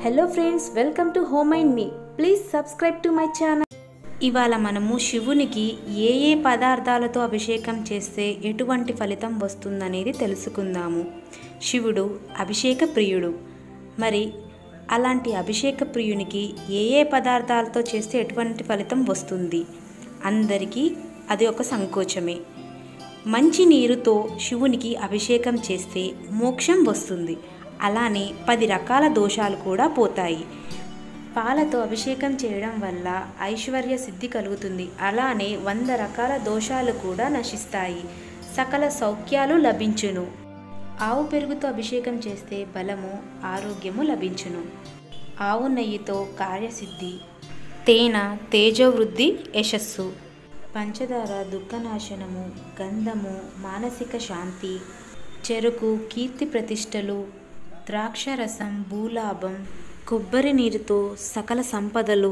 hello friends welcome to home and me please subscribe to my channel ఇవాళ మనము శివునికి ఏ ఏ పదార్థాలతో అభిషేకం చేస్తే ఎటువంటి ఫలితం వస్తుందనేది తెలుసుకుందాము శివుడు అభిషేక ప్రియుడు మరి అలాంటి అభిషేక ప్రియునికి ఏ ఏ పదార్థాలతో చేస్తే ఎటువంటి ఫలితం వస్తుంది అందరికీ అది ఒక సంకోచమే మంచి నీరుతో శివునికి అభిషేకం చేస్తే మోక్షం వస్తుంది అలానే పది రకాల దోషాలు కూడా పోతాయి పాలతో అభిషేకం చేయడం వల్ల ఐశ్వర్య సిద్ధి కలుగుతుంది అలానే వంద రకాల దోషాలు కూడా నశిస్తాయి సకల సౌఖ్యాలు లభించును ఆవు పెరుగుతో అభిషేకం చేస్తే బలము ఆరోగ్యము లభించును ఆవు నెయ్యితో కార్యసిద్ధి తేనె తేజవృద్ధి యశస్సు పంచదార దుఃఖనాశనము గంధము మానసిక శాంతి చెరుకు కీర్తి ప్రతిష్టలు ద్రాక్షరసం భూలాభం కొబ్బరి నీరుతో సకల సంపదలు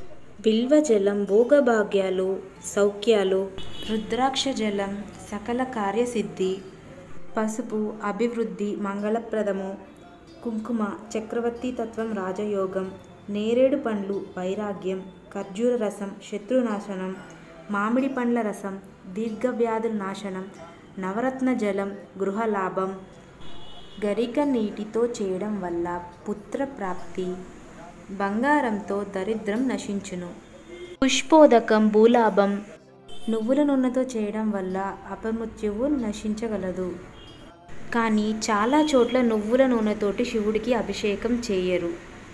బిల్వజలం భోగభాగ్యాలు సౌఖ్యాలు రుద్రాక్ష జలం సకల కార్యసిద్ధి పసుపు అభివృద్ధి మంగళప్రదము కుంకుమ చక్రవర్తి తత్వం రాజయోగం నేరేడు పండ్లు వైరాగ్యం ఖర్జూర రసం శత్రునాశనం మామిడి పండ్ల రసం దీర్ఘవ్యాధుల నాశనం నవరత్న జలం గృహలాభం గరిక నీటితో చేయడం వల్ల పుత్ర ప్రాప్తి బంగారంతో దరిద్రం నశించును పుష్పోదకం భూలాభం నువ్వుల నూనెతో చేయడం వల్ల అపమృత్యువు నశించగలదు కానీ చాలా చోట్ల నువ్వుల నూనెతోటి శివుడికి అభిషేకం చేయరు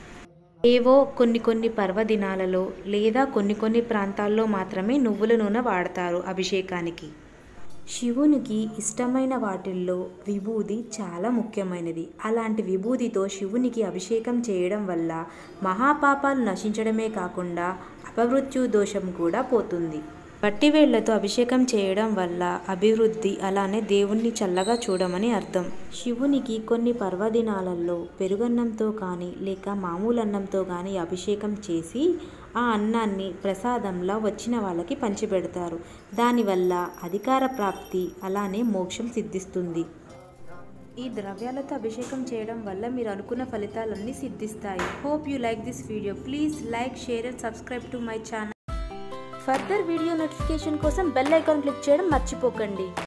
ఏవో కొన్ని కొన్ని పర్వదినాలలో లేదా కొన్ని కొన్ని ప్రాంతాల్లో మాత్రమే నువ్వుల నూనె వాడతారు అభిషేకానికి శివునికి ఇష్టమైన వాటిల్లో విభూది చాలా ముఖ్యమైనది అలాంటి విభూదితో శివునికి అభిషేకం చేయడం వల్ల మహాపాపాలు నశించడమే కాకుండా అపమృత్యు దోషం కూడా పోతుంది వట్టివేళ్లతో అభిషేకం చేయడం వల్ల అభివృద్ధి అలానే దేవుణ్ణి చల్లగా చూడమని అర్థం శివునికి కొన్ని పర్వదినాలలో పెరుగన్నంతో కానీ లేక మామూలు అన్నంతో కానీ అభిషేకం చేసి ఆ అన్నాన్ని ప్రసాదంలా వచ్చిన వాళ్ళకి పంచిపెడతారు దానివల్ల అధికార ప్రాప్తి అలానే మోక్షం సిద్ధిస్తుంది ఈ ద్రవ్యాలతో అభిషేకం చేయడం వల్ల మీరు అనుకున్న ఫలితాలన్నీ సిద్ధిస్తాయి hope you like this video please like share and subscribe to my channel further video notification కోసం బెల్ ఐకాన్ క్లిక్ చేయడం మర్చిపోకండి